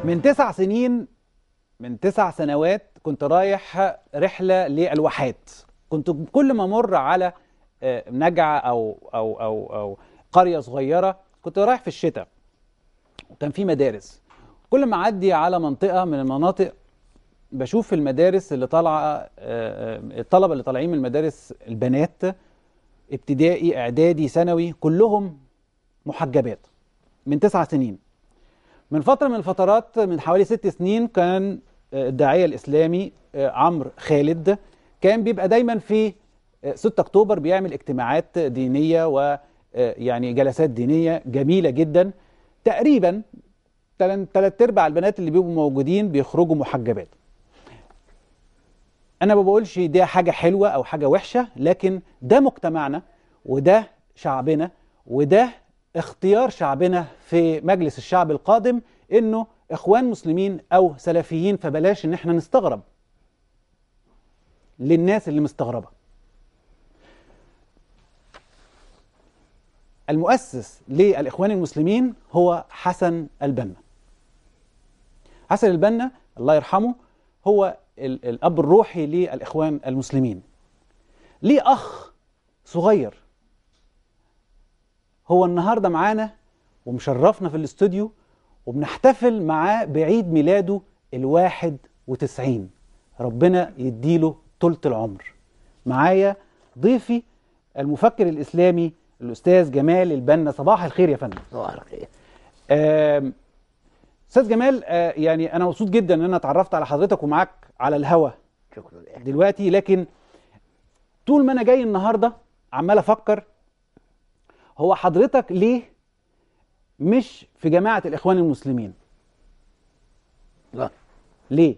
من تسع سنين من تسع سنوات كنت رايح رحلة للواحات كنت كل ما أمر على آه، نجعة أو أو أو أو قرية صغيرة كنت رايح في الشتاء وكان في مدارس كل ما أعدي على منطقة من المناطق بشوف المدارس اللي طالعة آه، آه، الطلبة اللي طالعين من المدارس البنات ابتدائي إعدادي ثانوي كلهم محجبات من تسع سنين من فترة من الفترات من حوالي ست سنين كان آه، الداعية الإسلامي آه، عمرو خالد كان بيبقى دايما في آه، 6 أكتوبر بيعمل اجتماعات دينية ويعني جلسات دينية جميلة جدا تقريبا ثلاث أرباع البنات اللي بيبقوا موجودين بيخرجوا محجبات أنا ما بقولش ده حاجة حلوة أو حاجة وحشة لكن ده مجتمعنا وده شعبنا وده اختيار شعبنا في مجلس الشعب القادم انه اخوان مسلمين او سلفيين فبلاش ان احنا نستغرب للناس اللي مستغربه المؤسس للاخوان المسلمين هو حسن البنا حسن البنا الله يرحمه هو ال- الاب الروحي للاخوان المسلمين ليه اخ صغير هو النهارده معانا ومشرفنا في الاستوديو وبنحتفل معاه بعيد ميلاده الواحد وتسعين ربنا يديله طولة العمر معايا ضيفي المفكر الإسلامي الأستاذ جمال البنا صباح الخير يا فندم صباح الخير آم، أستاذ جمال آه، يعني أنا مبسوط جدا إن أنا اتعرفت على حضرتك ومعاك على الهوا شكرا لك دلوقتي لكن طول ما انا جاي النهارده عمال افكر هو حضرتك ليه مش في جماعه الاخوان المسلمين لا ليه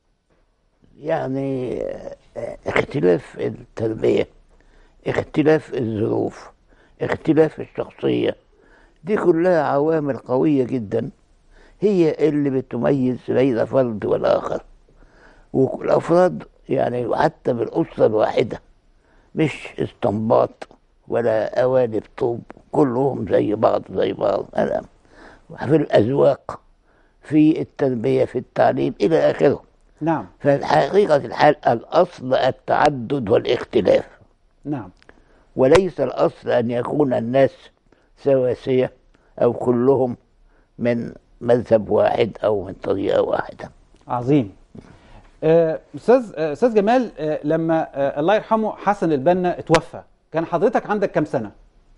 يعني آه، اختلاف التربية اختلاف الظروف اختلاف الشخصية دي كلها عوامل قوية جدا هي اللي بتميز بين فرد والآخر والأفراد يعني حتى بالأسرة الواحدة مش استنباط ولا قوالب طوب كلهم زي بعض زي بعض أنا في الأذواق في التربية في التعليم إلى آخره نعم فحقيقة الحال الأصل التعدد والاختلاف نعم وليس الأصل أن يكون الناس سواسية أو كلهم من مذهب واحد أو من طريقة واحدة عظيم آه، استاذ آه، استاذ جمال آه، لما آه، الله يرحمه حسن البنا اتوفى كان حضرتك عندك كام سنه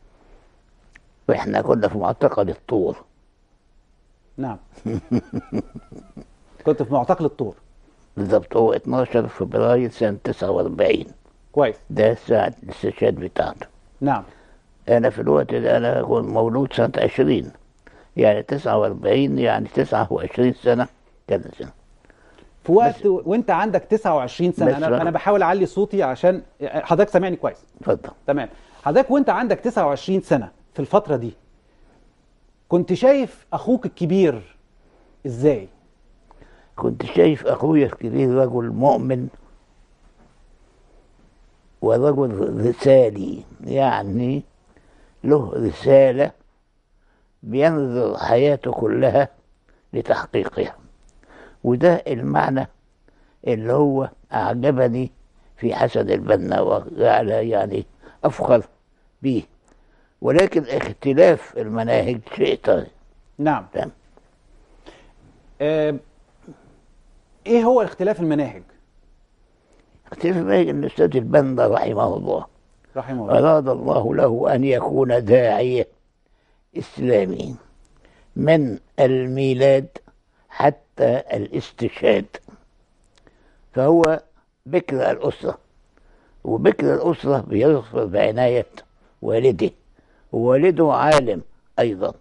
وإحنا كنا في معتقل الطور نعم كنت في معتقل الطور بالضبط هو 12 فبراير سنة 49 كويس ده ساعة الاستشهاد بتاعته نعم أنا في الوقت ده أنا كنت مولود سنة 20 يعني 49 يعني 29 سنة كذا سنة في وقت وانت عندك 29 سنه بس انا بقى. انا بحاول اعلي صوتي عشان حضرتك سامعني كويس اتفضل تمام حضرتك وانت عندك 29 سنة في الفترة دي كنت شايف اخوك الكبير ازاي كنت شايف أخويا الكبير رجل مؤمن ورجل رسالي يعني له رسالة بينظر حياته كلها لتحقيقها وده المعنى اللي هو أعجبني في حسن البنا وجعل يعني أفخر به ولكن اختلاف المناهج شيء تاني نعم تمام. آه ايه هو اختلاف المناهج اختلاف المناهج أن الأستاذ البنا رحمه الله رحمه الله أراد الله له أن يكون داعية إسلامي من الميلاد حتى الاستشهاد فهو بكر الأسرة وبكر الأسرة بيظفر بعناية والده ووالده عالم أيضا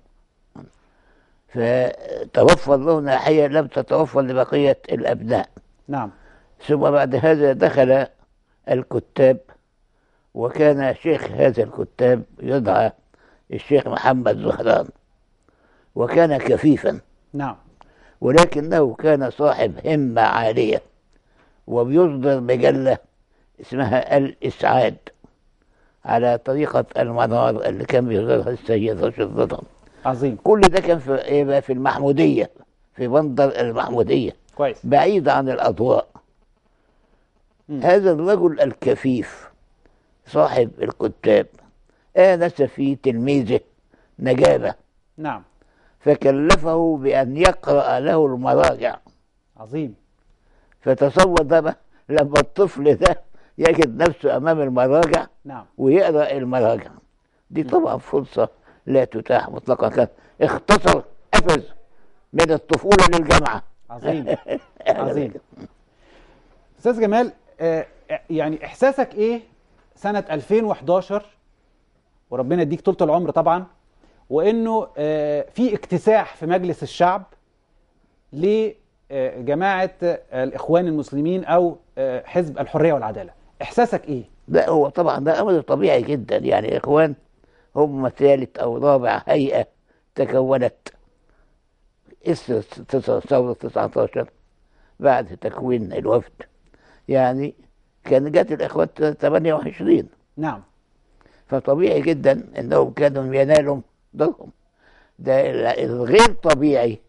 فتوفر له ناحية لم تتوفر لبقية الأبناء نعم ثم بعد هذا دخل الكتاب وكان شيخ هذا الكتاب يدعى الشيخ محمد زهران وكان كفيفا نعم ولكنه كان صاحب همة عالية وبيصدر مجلة اسمها الإسعاد على طريقة المنار اللي كان بيصدرها السيد رشيد رضا عظيم كل ده كان في إيه بقى في المحمودية في بندر المحمودية كويس بعيد عن الأضواء مم. هذا الرجل الكفيف صاحب الكتاب آنس في تلميذه نجابة نعم فكلفه بأن يقرأ له المراجع عظيم فتصور ده بقى لما الطفل ده يجد نفسه أمام المراجع نعم ويقرأ المراجع دي طبعا فرصة لا تتاح مطلقا كان اختصر قفز من الطفولة للجامعة عظيم عظيم استاذ جمال آه، يعني احساسك ايه سنة 2011 وربنا يديك طولة العمر طبعا وانه آه، في اكتساح في مجلس الشعب لجماعة الاخوان المسلمين او آه، حزب الحرية والعدالة احساسك ايه لا هو طبعا ده أمر طبيعي جدا يعني إخوان هم ثالث أو رابع هيئة تكونت إثر تسعة- ثورة 19 بعد تكوين الوفد يعني كان جت الإخوان 28 نعم فطبيعي جدا انهم كانوا ينالوا دورهم ده ال- الغير طبيعي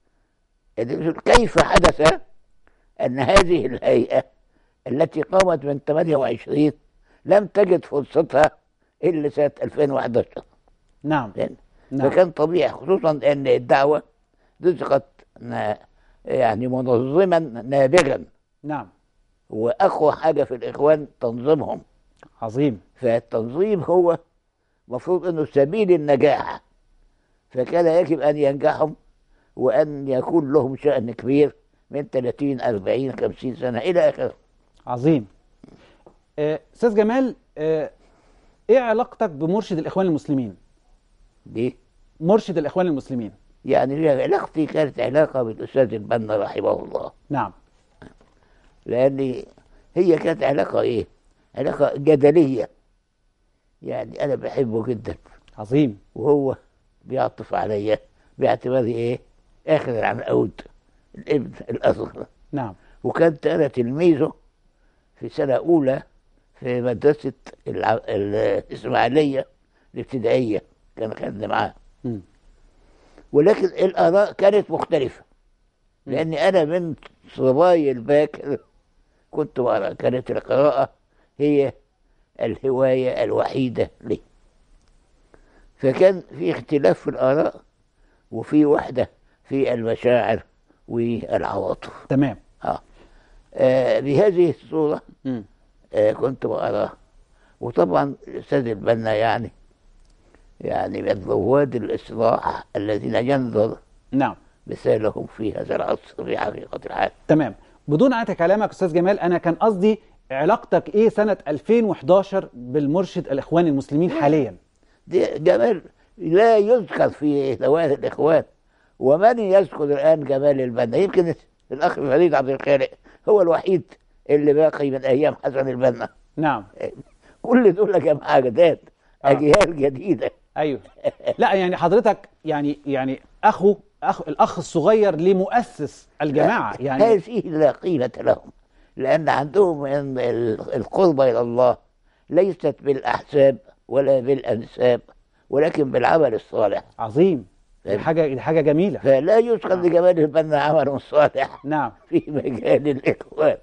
إن كيف حدث ان هذه الهيئه التي قامت من 28 لم تجد فرصتها الا سنه 2011 نعم لأن نعم فكان طبيعي خصوصا ان الدعوه رزقت نا- يعني منظما نابغا نعم واقوى حاجه في الاخوان تنظيمهم عظيم فالتنظيم هو مفروض انه سبيل النجاح فكان يجب ان ينجحهم وان يكون لهم شأن كبير من 30 40 50 سنه الى اخره عظيم آه، استاذ جمال آه، ايه علاقتك بمرشد الاخوان المسلمين دي مرشد الاخوان المسلمين يعني ليها علاقتي كانت علاقه بالاستاذ البنا رحمه الله نعم لان هي كانت علاقه ايه؟ علاقه جدليه يعني انا بحبه جدا عظيم وهو بيعطف عليا باعتباري ايه؟ اخر العنقود الابن الاصغر نعم وكنت انا تلميذه في سنه اولى في مدرسه الع... الاسماعيليه الابتدائيه كان خدني معاه مم. ولكن الاراء كانت مختلفه لاني انا من صبايا الباكر كنت بقرا كانت القراءه هي الهوايه الوحيده لي فكان في اختلاف في الاراء وفي وحده في المشاعر والعواطف تمام آه. آه بهذه الصورة مم. آه كنت بقراه وطبعا الأستاذ البنا يعني يعني من رواد الإصلاح الذين ينظر نعم مثالهم في هذا العصر في حقيقة الحال تمام بدون قطع كلامك استاذ جمال انا كان قصدي علاقتك ايه سنة 2011 بالمرشد الاخوان المسلمين حاليا دي جمال لا يذكر في ذوات الإخوان ومن يذكر الآن جمال البنا يمكن الأخ فريد عبد الخالق هو الوحيد اللي باقي من أيام حسن البنا نعم كل دول يا جماعة جداد آه. أجيال جديدة ايوه لا يعني حضرتك يعني يعني اخو اخ الاخ الصغير لمؤسس الجماعه يعني هذه لا قيمة لهم لأن عندهم إن ال- القربة إلى الله ليست بالأحساب ولا بالأنساب ولكن بالعمل الصالح عظيم دي حاجه دي حاجه جميله فلا يذكر لجمال البنا عمل صالح نعم في مجال الإخوان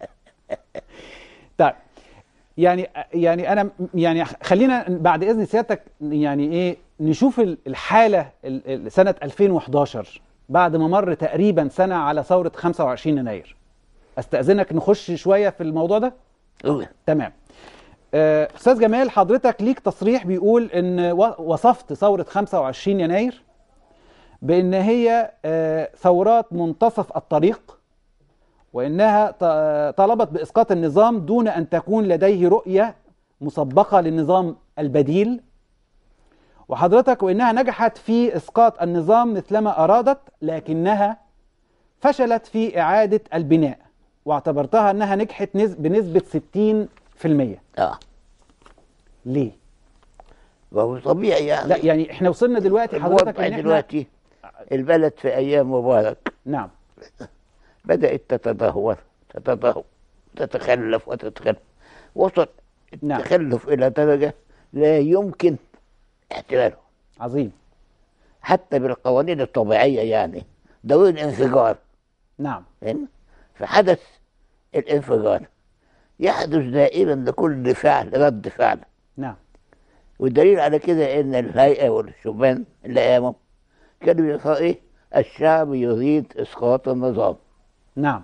طيب يعني يعني انا يعني خلينا بعد اذن سيادتك يعني ايه نشوف ال- الحاله ال- ال- سنه 2011 بعد ما مر تقريبا سنه على ثوره 25 يناير استاذنك نخش شويه في الموضوع ده تمام آه، استاذ جمال حضرتك ليك تصريح بيقول ان و- وصفت ثوره 25 يناير بان هي آه، ثورات منتصف الطريق وانها ط- طالبت باسقاط النظام دون ان تكون لديه رؤيه مسبقه للنظام البديل وحضرتك وانها نجحت في اسقاط النظام مثلما ارادت لكنها فشلت في اعاده البناء واعتبرتها انها نجحت نس- بنسبه 60% آه ليه؟ وهو طبيعي يعني لا يعني احنا وصلنا دلوقتي حضرتك الوضع ان احنا دلوقتي البلد في أيام مبارك نعم بدأت تتدهور تتدهور تتخلف وتتخلف وصل نعم. التخلف إلى درجة لا يمكن احتماله عظيم حتى بالقوانين الطبيعية يعني ضروري الانفجار نعم فاهم؟ فحدث الانفجار يحدث دائما لكل فعل رد فعل نعم والدليل على كده ان الهيئه والشبان اللي قاموا كانوا بيقولوا ايه الشعب يريد اسقاط النظام نعم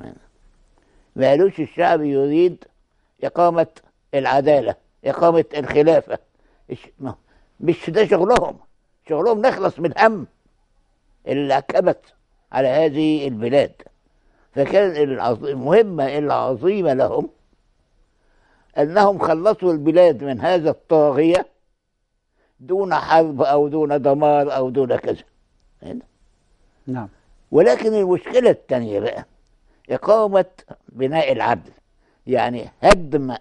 ما قالوش الشعب يريد إقامة العدالة إقامة الخلافة إش- ما- مش ده شغلهم شغلهم نخلص من الهم اللي عكبت على هذه البلاد فكان العظ- المهمة العظيمة لهم أنهم خلصوا البلاد من هذا الطاغية دون حرب أو دون دمار أو دون كذا نعم ولكن المشكلة الثانية بقى إقامة بناء العدل يعني هدم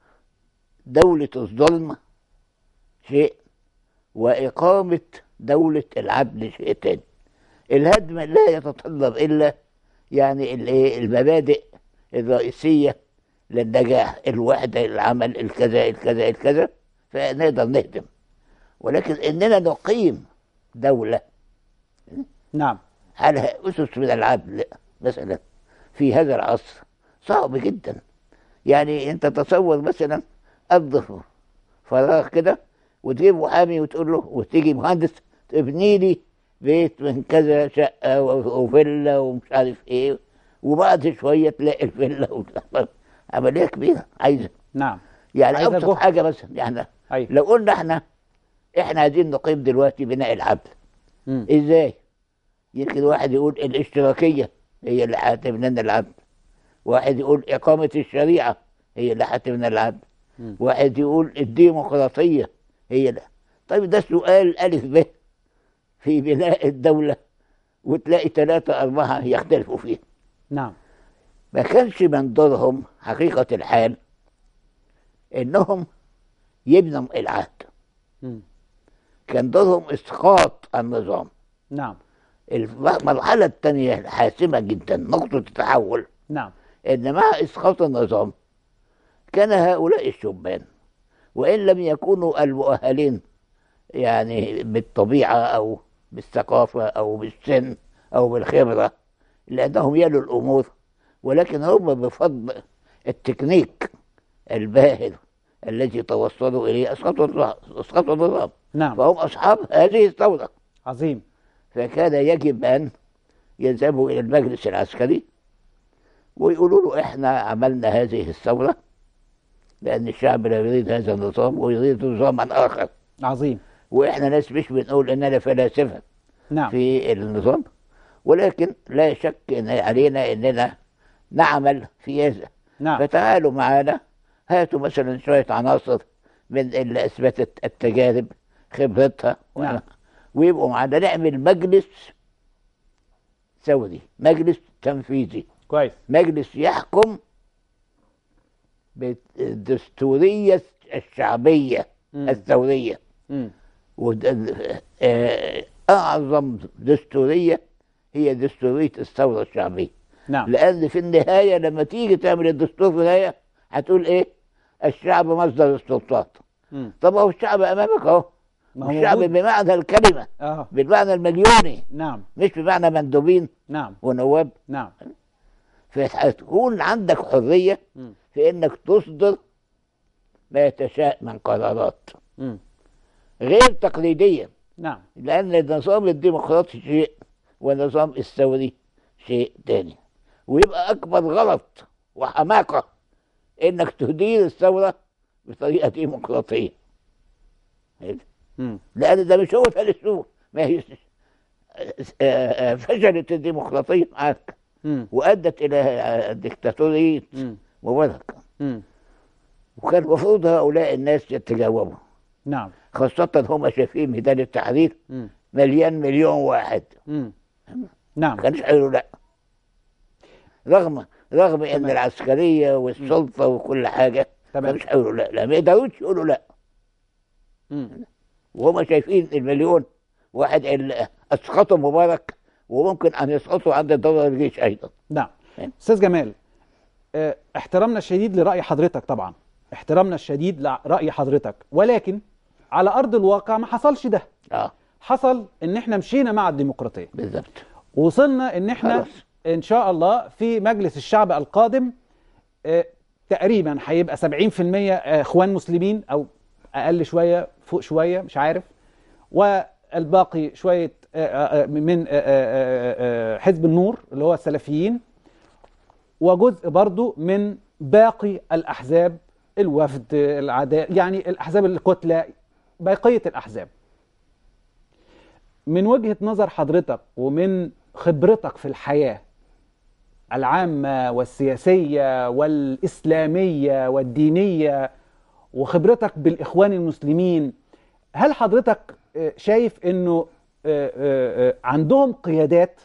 دولة الظلم شيء وإقامة دولة العدل شيء تاني الهدم لا يتطلب إلا يعني الإيه المبادئ الرئيسية للنجاح الوحدة العمل الكذا الكذا الكذا فنقدر نهدم ولكن إننا نقيم دولة نعم على أسس من العدل مثلا في هذا العصر صعب جدا يعني أنت تصور مثلا أرض فراغ كده وتجيب محامي وتقول له وتيجي مهندس تبني لي بيت من كذا شقة و- وفيلا ومش عارف إيه وبعد شوية تلاقي الفيلا وبتاع. عملية كبيرة عايزة نعم يعني عايزة أبسط جهد. حاجة مثلا يعني أيوة لو قلنا احنا احنا عايزين نقيم دلوقتي بناء العدل مم. ازاي يمكن واحد يقول الاشتراكية هي اللي هتبني لنا العدل واحد يقول إقامة الشريعة هي اللي هتبني لنا العدل مم. واحد يقول الديمقراطية هي اللي طيب ده سؤال ألف ب في بناء الدولة وتلاقي ثلاثة أربعة يختلفوا فيه نعم ما كانش من دورهم حقيقة الحال إنهم يبنوا العهد مم. كان دورهم إسقاط النظام نعم المرحلة الثانية الحاسمة جدا نقطة التحول نعم إن مع إسقاط النظام كان هؤلاء الشبان وإن لم يكونوا المؤهلين يعني بالطبيعة أو بالثقافة أو بالسن أو بالخبرة لأنهم يلوا الأمور ولكن هم بفضل التكنيك الباهر الذي توصلوا إليه أسقطوا النظام- أسقطوا النظام نعم فهم أصحاب هذه الثورة عظيم فكان يجب أن يذهبوا إلى المجلس العسكري ويقولوا له إحنا عملنا هذه الثورة لأن الشعب لا يريد هذا النظام ويريد نظاما آخر عظيم وإحنا ناس مش بنقول إننا فلاسفة نعم في النظام ولكن لا شك إن علينا إننا نعمل في هذا نعم فتعالوا معنا هاتوا مثلا شوية عناصر من اللي أثبتت التجارب خبرتها نعم. ويبقوا معنا نعمل مجلس ثوري مجلس تنفيذي كويس مجلس يحكم بالدستورية الشعبية مم. الثورية مم. وده- آه، أعظم دستورية هي دستورية الثورة الشعبية نعم لأن في النهاية لما تيجي تعمل الدستور في النهاية هتقول إيه؟ الشعب مصدر السلطات مم. طب هو الشعب أمامك أهو ما هو الشعب موجود. بمعنى الكلمة اه بالمعنى المليوني نعم مش بمعنى مندوبين نعم ونواب نعم فهتكون عندك حرية مم. في إنك تصدر ما تشاء من قرارات مم. غير تقليدية نعم لأن النظام الديمقراطي شيء والنظام الثوري شيء تاني ويبقى أكبر غلط وحماقة إنك تدير الثورة بطريقة ديمقراطية مم. لأن ده مش هو ده الأسلوب ما هي آه، آه، فشلت الديمقراطية معاك مم. وأدت إلى آه، ديكتاتورية مم. مبارك مم. وكان المفروض هؤلاء الناس يتجاوبوا نعم خاصة هم شايفين ميدان التحرير مم. مليان مليون واحد مم. نعم ما كانش هيقولوا لا رغم رغم ان تمام. العسكريه والسلطه وكل حاجه ما تمام كانوش هيقولوا لا لا ما يقدروش يقولوا لا مم. وهم شايفين المليون واحد اللي اسقطوا مبارك وممكن ان يسقطوا عند الدوله الجيش ايضا نعم فاهم؟ استاذ جمال آه، احترامنا الشديد لرأي حضرتك طبعا احترامنا الشديد لرأي حضرتك ولكن على أرض الواقع ما حصلش ده اه حصل ان احنا مشينا مع الديمقراطية بالظبط وصلنا ان احنا خلاص. ان شاء الله في مجلس الشعب القادم آه، تقريبا هيبقى 70% اخوان مسلمين او اقل شويه فوق شويه مش عارف والباقي شويه آه، آه، آه، من آه، آه، آه، آه، حزب النور اللي هو السلفيين وجزء برضو من باقي الاحزاب الوفد العداء يعني الاحزاب الكتله بقيه الاحزاب من وجهة نظر حضرتك ومن خبرتك في الحياة العامة والسياسية والإسلامية والدينية وخبرتك بالإخوان المسلمين هل حضرتك آه، شايف إنه آه، آه، آه، عندهم قيادات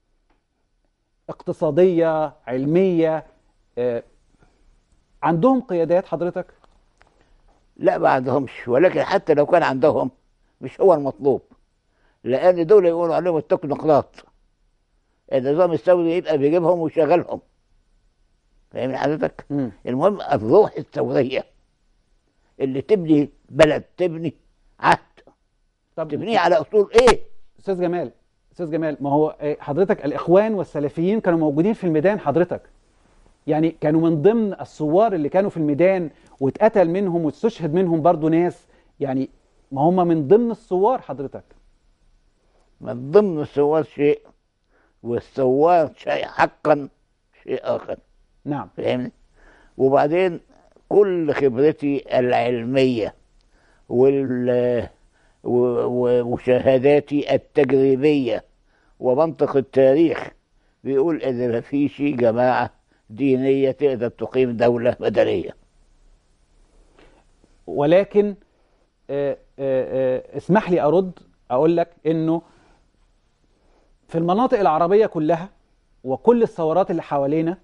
اقتصادية علمية آه، عندهم قيادات حضرتك؟ لا ما عندهمش ولكن حتى لو كان عندهم مش هو المطلوب لان دول يقولوا عليهم التكنوقراط النظام السعودي يبقى بيجيبهم ويشغلهم فاهم حضرتك؟ مم. المهم الروح الثوريه اللي تبني بلد تبني عهد طب تبنيه على اصول ايه؟ استاذ جمال استاذ جمال ما هو آه، حضرتك الاخوان والسلفيين كانوا موجودين في الميدان حضرتك يعني كانوا من ضمن الثوار اللي كانوا في الميدان واتقتل منهم واستشهد منهم برضو ناس يعني ما هم من ضمن الثوار حضرتك من ضمن الثوار شيء والثوار شيء حقا شيء اخر نعم فاهمني؟ وبعدين كل خبرتي العلمية وال و- و- وشهاداتي التجريبية ومنطق التاريخ بيقول إن ما فيش جماعة دينية تقدر تقيم دولة مدنية ولكن آه، آه، آه، اسمح لي ارد اقول لك انه في المناطق العربيه كلها وكل الثورات اللي حوالينا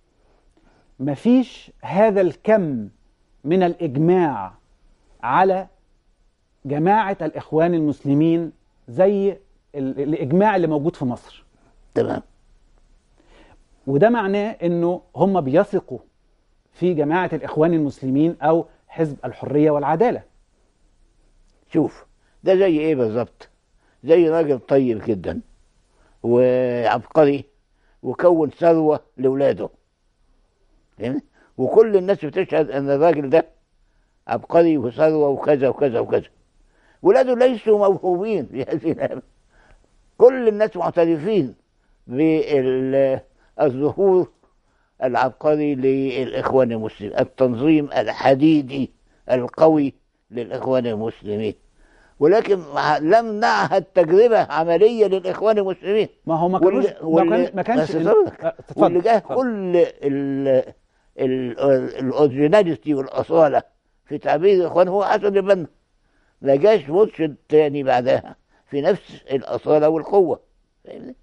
مفيش هذا الكم من الاجماع على جماعه الاخوان المسلمين زي ال- الاجماع اللي موجود في مصر تمام وده معناه انه هم بيثقوا في جماعه الاخوان المسلمين او حزب الحريه والعداله شوف ده زي ايه بالظبط زي راجل طيب جدا وعبقري وكون ثروة لولاده فاهمني؟ وكل الناس بتشهد ان الراجل ده عبقري وثروة وكذا وكذا وكذا ولاده ليسوا موهوبين في هذه الأمر. كل الناس معترفين بالظهور العبقري للإخوان المسلمين التنظيم الحديدي القوي للإخوان المسلمين ولكن مع- لم نعهد تجربة عملية للإخوان المسلمين ما هو ما كانوش واللي- ما, واللي- كان ما كانش بس ال- صدق. آه، اتفضل، واللي جه اتفضل. كل ال ال الاوريجيناليتي والاصاله في تعبير الاخوان هو حسن البنا ما جاش مرشد تاني بعدها في نفس الاصاله والقوه فاهمني؟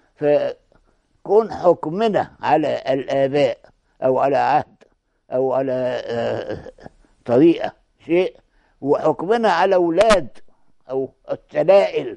فكون حكمنا على الاباء او على عهد او على آه، طريقه شيء وحكمنا على اولاد او السلائل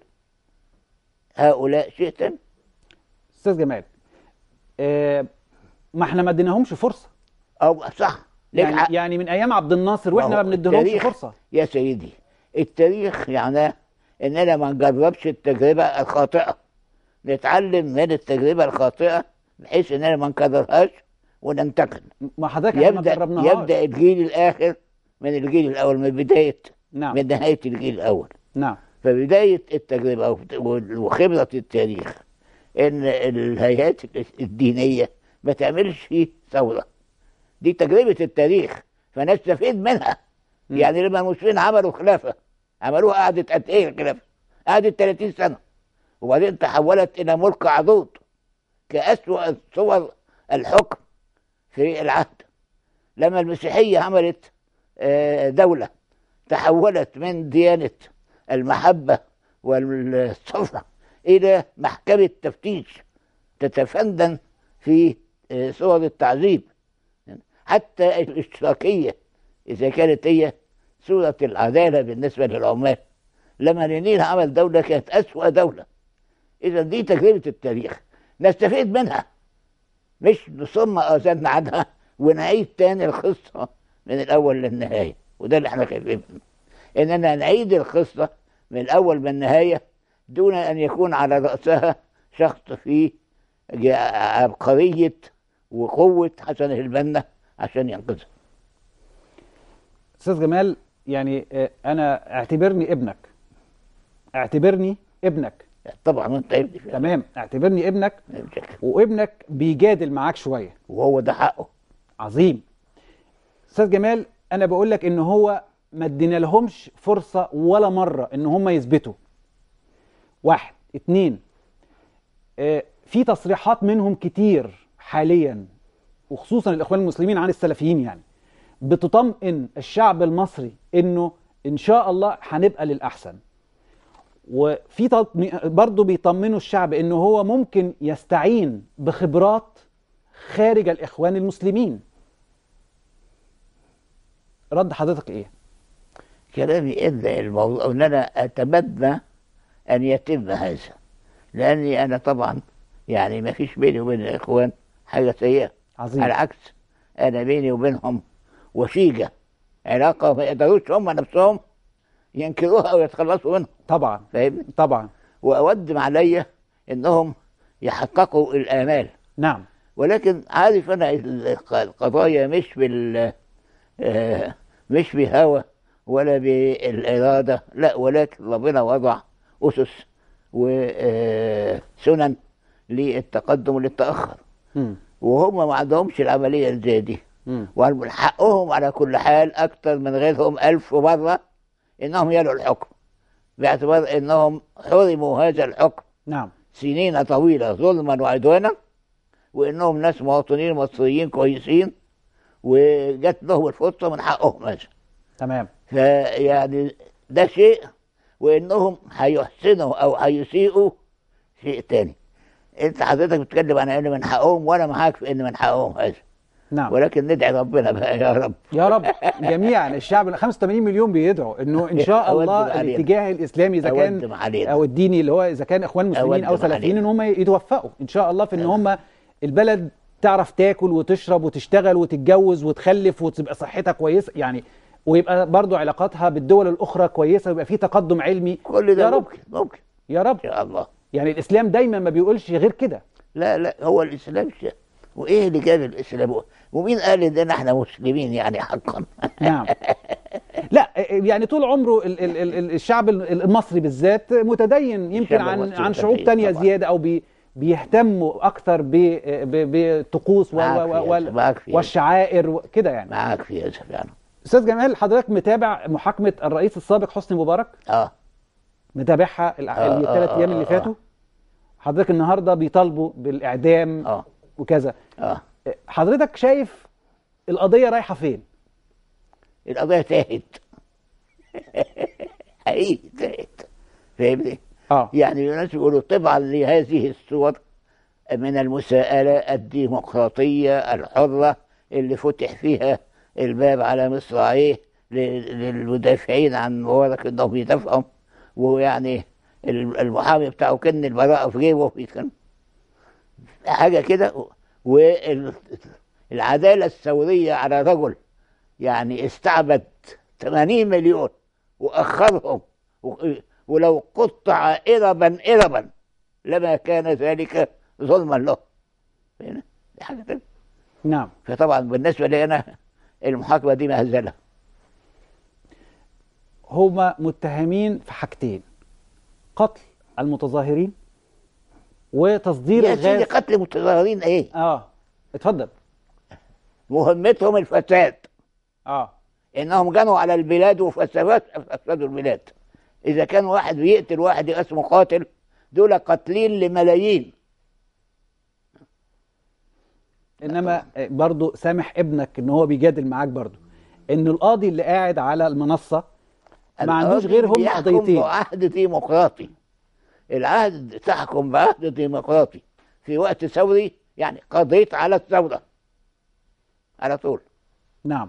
هؤلاء شيء تاني استاذ جمال آه، ما احنا ما اديناهمش فرصه او صح ليك يعني, حق. يعني من ايام عبد الناصر واحنا ما ما هو بنديلهمش التاريخ- فرصه يا سيدي التاريخ معناه اننا ما نجربش التجربه الخاطئه نتعلم من التجربه الخاطئه بحيث اننا ما نكررهاش وننتقل ما حضرتك احنا ما يبدا جربناهاش يبدا الجيل الاخر من الجيل الاول من بدايه نعم من نهايه الجيل الاول نعم فبدايه التجربه وخبره التاريخ ان الهيئات الدينيه ما تعملش ثوره دي تجربه التاريخ فنستفيد منها مم. يعني لما المسلمين عملوا خلافه عملوها قعدت قد ايه الخلافه؟ قعدت 30 سنه وبعدين تحولت الى ملك عضوض كأسوأ صور الحكم في العهد لما المسيحيه عملت آه، دوله تحولت من ديانه المحبه والصفا الى محكمه تفتيش تتفنن في آه، صور التعذيب حتى الاشتراكيه اذا كانت هي صوره العداله بالنسبه للعمال لما لينين عمل دوله كانت اسوا دوله اذا دي تجربه التاريخ نستفيد منها مش نصم اذاننا عنها ونعيد تاني القصه من الاول للنهايه وده اللي احنا خايفين منه اننا نعيد القصه من الاول للنهايه دون ان يكون على راسها شخص فيه جا- عبقرية وقوة حسن البنا عشان ينقذها استاذ جمال يعني آه، انا اعتبرني ابنك اعتبرني ابنك طبعا انت ابني فعلا. تمام اعتبرني ابنك ما فيش شك. وابنك بيجادل معاك شويه وهو ده حقه عظيم استاذ جمال انا بقول لك ان هو ما ادينا لهمش فرصه ولا مره ان هم يثبتوا واحد اتنين آه، في تصريحات منهم كتير حاليا وخصوصا الاخوان المسلمين عن السلفيين يعني بتطمئن الشعب المصري انه ان شاء الله هنبقى للاحسن وفي تطمئ- برضه بيطمنوا الشعب انه هو ممكن يستعين بخبرات خارج الاخوان المسلمين رد حضرتك ايه كلامي إلا الموضوع أن أنا أتمنى أن يتم هذا لأني أنا طبعا يعني ما فيش بيني وبين الإخوان حاجة سيئة عظيم على العكس أنا بيني وبينهم وشيجة علاقة ما يقدروش هم نفسهم ينكروها أو يتخلصوا منها طبعا فاهمني؟ طبعا وأودم عليا إنهم يحققوا الآمال نعم ولكن عارف أنا الق- القضايا مش بال آه، مش بهوى ولا بالإرادة لا ولكن ربنا وضع أسس وسنن للتقدم وللتأخر مم. وهم ما عندهمش العملية اللي زي دي مم. ومن حقهم على كل حال أكثر من غيرهم ألف مرة إنهم يلوا الحكم باعتبار إنهم حرموا هذا الحكم نعم سنين طويلة ظلما وعدوانا وإنهم ناس مواطنين مصريين كويسين وجات لهم الفرصة من حقهم هذا تمام فيعني ده شيء وإنهم هيحسنوا أو هيسيئوا شيء تاني أنت حضرتك بتتكلم عن إن من حقهم وأنا معاك في إن من حقهم هذا نعم ولكن ندعي ربنا بقى يا رب يا رب جميعا الشعب ال 85 مليون بيدعوا انه ان شاء أودم الله علينا. الاتجاه الاسلامي اذا كان أودم علينا. او الديني اللي هو اذا كان اخوان مسلمين او أودم سلفيين علينا. ان هم يتوفقوا ان شاء الله في ان هم البلد تعرف تاكل وتشرب وتشتغل وتتجوز وتخلف وتبقى صحتها كويسه يعني ويبقى برضو علاقاتها بالدول الاخرى كويسه ويبقى في تقدم علمي كل ده يا رب ممكن ممكن يا رب إن شاء الله يعني الاسلام دايما ما بيقولش غير كده لا لا هو الإسلام شيء وإيه اللي جاب الإسلام ومين قال إن إحنا مسلمين يعني حقا نعم لا يعني طول عمره ال ال ال ال- الشعب ال- المصري بالذات متدين يمكن الشعب عن المصري عن شعوب متدين تانية طبعاً. زيادة أو بي بيهتموا أكثر ب- ب- بالطقوس و- معاك و- في وال- هذا، معاك في هذا. والشعائر وكده يعني معاك في هذا فعلا أستاذ جمال حضرتك متابع محاكمة الرئيس السابق حسني مبارك اه متابعها آه، الثلاث آه، أيام آه، اللي آه. فاتوا حضرتك النهاردة بيطالبوا بالإعدام اه وكذا اه حضرتك شايف القضية رايحة فين؟ القضية تاهت حقيقي تاهت فاهمني؟ اه يعني الناس بيقولوا طبعا لهذه الصور من المساءلة الديمقراطية الحرة اللي فتح فيها الباب على مصراعيه لل- للمدافعين عن مبارك انهم يدافعوا ويعني ال- المحامي بتاعه كان البراءة في جيبه بيتكلم حاجة كده والعدالة الثورية على رجل يعني استعبد 80 مليون وأخرهم و- ولو قطع إربا إربا لما كان ذلك ظلما له فهنا؟ دي حاجة تانية. نعم فطبعا بالنسبة لي أنا المحاكمة دي مهزلة هما متهمين في حاجتين قتل المتظاهرين وتصدير يا سيدي الغاز قتل المتظاهرين إيه اه اتفضل مهمتهم الفساد اه إنهم جنوا على البلاد وفسدوا فسدوا البلاد إذا كان واحد بيقتل واحد يبقى اسمه قاتل دول قاتلين لملايين انما برضو سامح ابنك ان هو بيجادل معاك برضو ان القاضي اللي قاعد على المنصه ما عندوش القاضي غير هم بيحكم قضيتين بعهد ديمقراطي العهد تحكم بعهد ديمقراطي في وقت ثوري يعني قضيت على الثورة على طول نعم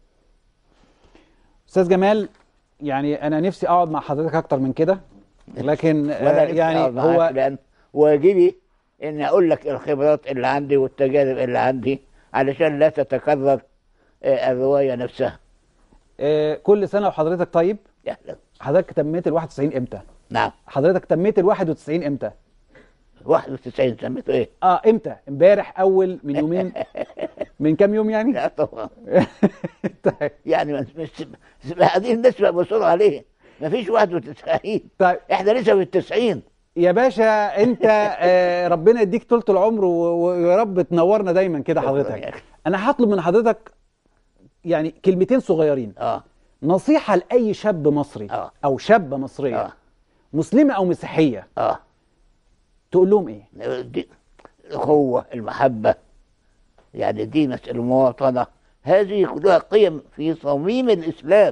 استاذ جمال يعني انا نفسي اقعد مع حضرتك اكتر من كده لكن آه، وانا نفسي يعني أقعد معاك هو لان واجبي اني اقول لك الخبرات اللي عندي والتجارب اللي عندي علشان لا تتكرر آه، الروايه نفسها آه، كل سنه وحضرتك طيب يا أهلا. حضرتك تميت ال 91 امتى نعم حضرتك تميت ال 91 امتى 91 سميته ايه؟ اه امتى امبارح اول من يومين من كام يوم يعني لا طبعا طيب يعني مش مش هذه الناس بقى بيصروا عليه ما فيش 91 طيب احنا لسه في التسعين يا باشا انت آه ربنا يديك طولة العمر و- و- ويا رب تنورنا دايما كده شكراً يا حضرتك أخي. انا هطلب من حضرتك يعني كلمتين صغيرين اه نصيحة لأي شاب مصري آه. أو شابة مصرية اه مسلمة أو مسيحية اه تقول لهم إيه؟ دي الأخوة المحبة يعني دي مسألة المواطنة هذه كلها قيم في صميم الإسلام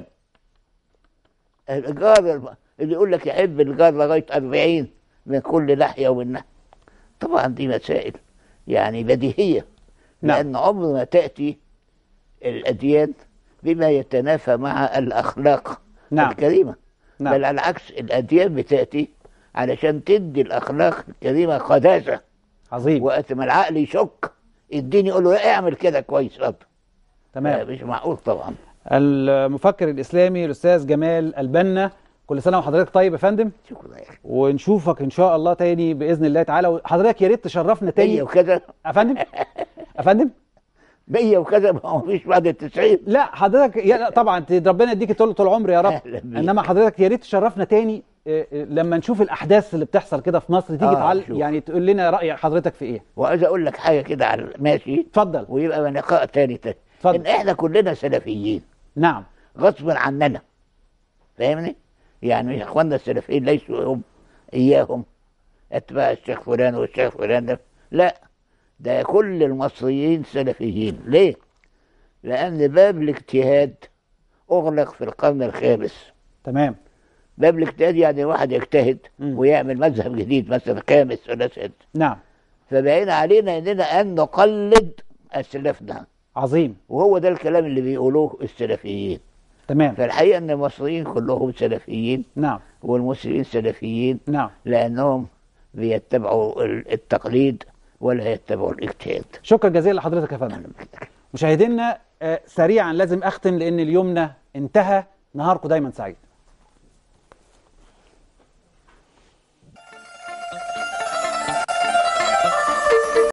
الجار اللي يقول لك يحب الجار لغاية 40 من كل ناحية ومن ناحية طبعا دي مسائل يعني بديهية نعم. لأن عمر ما تأتي الأديان بما يتنافى مع الأخلاق نعم. الكريمة نعم. بل على العكس الأديان بتأتي علشان تدي الأخلاق الكريمة قداسة عظيم وقت ما العقل يشك الدين يقول له لا اعمل كده كويس رب تمام مش معقول طبعا المفكر الإسلامي الأستاذ جمال البنا كل سنة وحضرتك طيب يا فندم شكرا يا اخي ونشوفك إن شاء الله تاني بإذن الله تعالى وحضرتك يا ريت تشرفنا تاني 100 وكذا يا فندم يا فندم 100 وكذا ما هو فيش بعد ال 90 لا حضرتك يا لا طبعا ت- ربنا يديك طول طول العمر يا رب أهلا بيك. انما حضرتك يا ريت تشرفنا تاني آه، آه، لما نشوف الاحداث اللي بتحصل كده في مصر تيجي آه، تعال شوف. يعني تقول لنا راي حضرتك في ايه وعايز اقول لك حاجه كده على ماشي اتفضل ويبقى لقاء تاني تاني اتفضل. ان احنا كلنا سلفيين نعم غصب عننا فاهمني؟ يعني اخواننا السلفيين ليسوا هم اياهم اتباع الشيخ فلان والشيخ فلان ده لا ده كل المصريين سلفيين ليه؟ لان باب الاجتهاد اغلق في القرن الخامس تمام باب الاجتهاد يعني واحد يجتهد مم. ويعمل مذهب جديد مثلا خامس ولا سادس نعم فبقينا علينا اننا ان نقلد اسلافنا عظيم وهو ده الكلام اللي بيقولوه السلفيين تمام فالحقيقه ان المصريين كلهم سلفيين نعم والمسلمين سلفيين نعم لانهم بيتبعوا ال- التقليد ولا يتبعوا الاجتهاد شكرا جزيلا لحضرتك يا فندم مشاهدينا آه، سريعا لازم اختم لان اليومنا انتهى نهاركم دايما سعيد